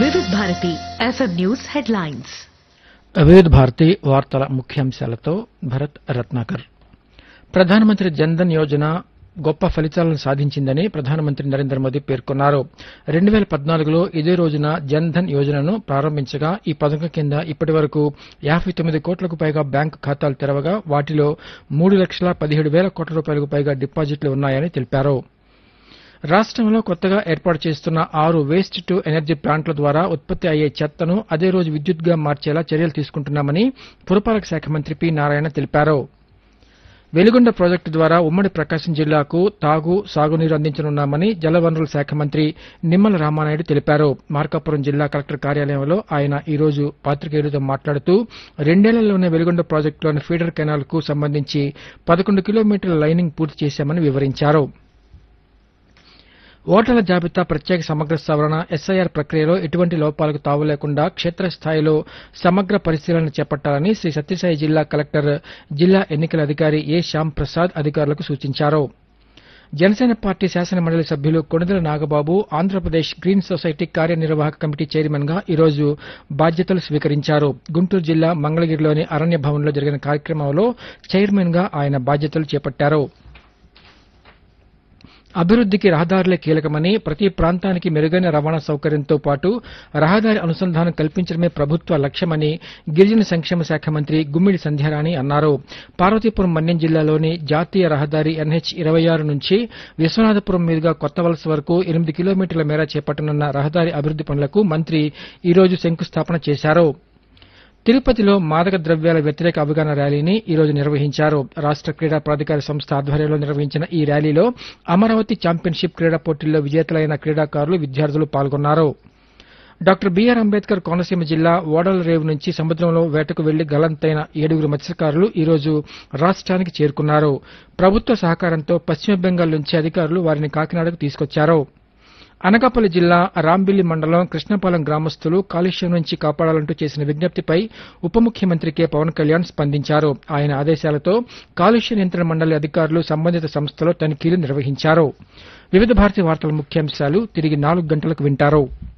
వివిధ Bharati FM news headlines వివిధ భారతి వార్తల ముఖ్యాంశాలతో భరత్ రత్నాకర్ ప్రధానమంత్రి జన్ధన్ యోజన గొప్ప ఫలితాలను సాధించిందని ప్రధానమంత్రి నరేంద్ర మోదీ పేర్కొన్నారు రెండు వేల పద్నాలుగులో ఇదే రోజున జన్ధన్ యోజనను ప్రారంభించగా ఈ పథకం కింద ఇప్పటి వరకు యాభై తొమ్మిది కోట్లకు పైగా బ్యాంకు ఖాతాలు తెరవగా వాటిలో మూడు లక్షల పదిహేడు వేల కోట్ల రూపాయలకు పైగా డిపాజిట్లు ఉన్నాయని తెలిపారు రాష్ట్రంలో కొత్తగా ఏర్పాటు చేస్తున్న ఆరు వేస్ట్ టు ఎనర్జీ ప్లాంట్ల ద్వారా ఉత్పత్తి అయ్యే చెత్తను అదే రోజు విద్యుత్గా మార్చేలా చర్యలు తీసుకుంటున్నామని పురపాలక శాఖ మంత్రి పి నారాయణ తెలిపారు వెలుగొండ ప్రాజెక్టు ద్వారా ఉమ్మడి ప్రకాశం జిల్లాకు తాగు సాగునీరు అందించనున్నామని జలవనరుల శాఖ మంత్రి నిమ్మల రామానాయుడు తెలిపారు మార్కాపురం జిల్లా కలెక్టర్ కార్యాలయంలో ఆయన ఈ రోజు పాత్రికేయులతో మాట్లాడుతూ రెండేళ్లలోనే వెలుగొండ ప్రాజెక్టులోని ఫీడర్ కెనాల్ కు సంబంధించి పదకొండు కిలోమీటర్ల లైనింగ్ పూర్తి చేశామని వివరించారు ఓటర్ల జాబితా ప్రత్యేక సమగ్ర సవరణ ఎస్ఐఆర్ ప్రక్రియలో ఎటువంటి లోపాలకు తావు లేకుండా క్షేత్రస్థాయిలో సమగ్ర పరిశీలన చేపట్టాలని శ్రీ సత్యసాయి జిల్లా కలెక్టర్ జిల్లా ఎన్నికల అధికారి ఏ శ్యామ్ ప్రసాద్ అధికారులకు సూచించారు జనసేన పార్టీ శాసనమండలి సభ్యులు కొణిదెల నాగబాబు ఆంధ్రప్రదేశ్ గ్రీన్ సొసైటీ కార్యనిర్వాహక కమిటీ చైర్మన్ గా ఈరోజు బాధ్యతలు స్వీకరించారు గుంటూరు జిల్లా మంగళగిరిలోని అరణ్య భవన్లో జరిగిన కార్యక్రమంలో చైర్మన్ గా ఆయన బాధ్యతలు చేపట్టారు అభివృద్దికి రహదారులే కీలకమని ప్రతి ప్రాంతానికి మెరుగైన రవాణా సౌకర్యంతో పాటు రహదారి అనుసంధానం కల్పించడమే ప్రభుత్వ లక్ష్యమని గిరిజన సంక్షేమ శాఖ మంత్రి గుమ్మిడి సంధ్యారాణి అన్నారు పార్వతీపురం మన్యం జిల్లాలోని జాతీయ రహదారి ఎన్హెచ్ ఇరవై ఆరు నుంచి విశ్వనాథపురం మీదుగా కొత్త వలస వరకు ఎనిమిది కిలోమీటర్ల మేర చేపట్టనున్న రహదారి అభివృద్ది పనులకు మంత్రి ఈ రోజు శంకుస్థాపన చేశారు తిరుపతిలో మాదక ద్రవ్యాల వ్యతిరేక అవగాహన ర్యాలీని ఈ రోజు నిర్వహించారు రాష్ట క్రీడా ప్రాధికార సంస్థ ఆధ్వర్యంలో నిర్వహించిన ఈ ర్యాలీలో అమరావతి ఛాంపియన్షిప్ క్రీడా పోటీల్లో విజేతలైన క్రీడాకారులు విద్యార్థులు పాల్గొన్నారు డాక్టర్ బీఆర్ అంబేద్కర్ కోనసీమ జిల్లా ఓడల రేవు నుంచి సముద్రంలో వేటకు వెళ్లి గలంతైన ఏడుగురు మత్స్యకారులు ఈ రోజు రాష్ట్రానికి చేరుకున్నారు ప్రభుత్వ సహకారంతో పశ్చిమ బెంగాల్ నుంచి అధికారులు వారిని కాకినాడకు తీసుకొచ్చారు అనకాపల్లి జిల్లా రాంబిల్లి మండలం కృష్ణపాలెం గ్రామస్తులు కాలుష్యం నుంచి కాపాడాలంటూ చేసిన విజ్ఞప్తిపై ఉప ముఖ్యమంత్రి కె పవన్ కళ్యాణ్ స్పందించారు ఆయన ఆదేశాలతో కాలుష్య నియంత్రణ మండలి అధికారులు సంబంధిత సంస్థలో తనిఖీలు నిర్వహించారు వివిధ భారతి వార్తల ముఖ్యాంశాలు తిరిగి నాలుగు గంటలకు వింటారు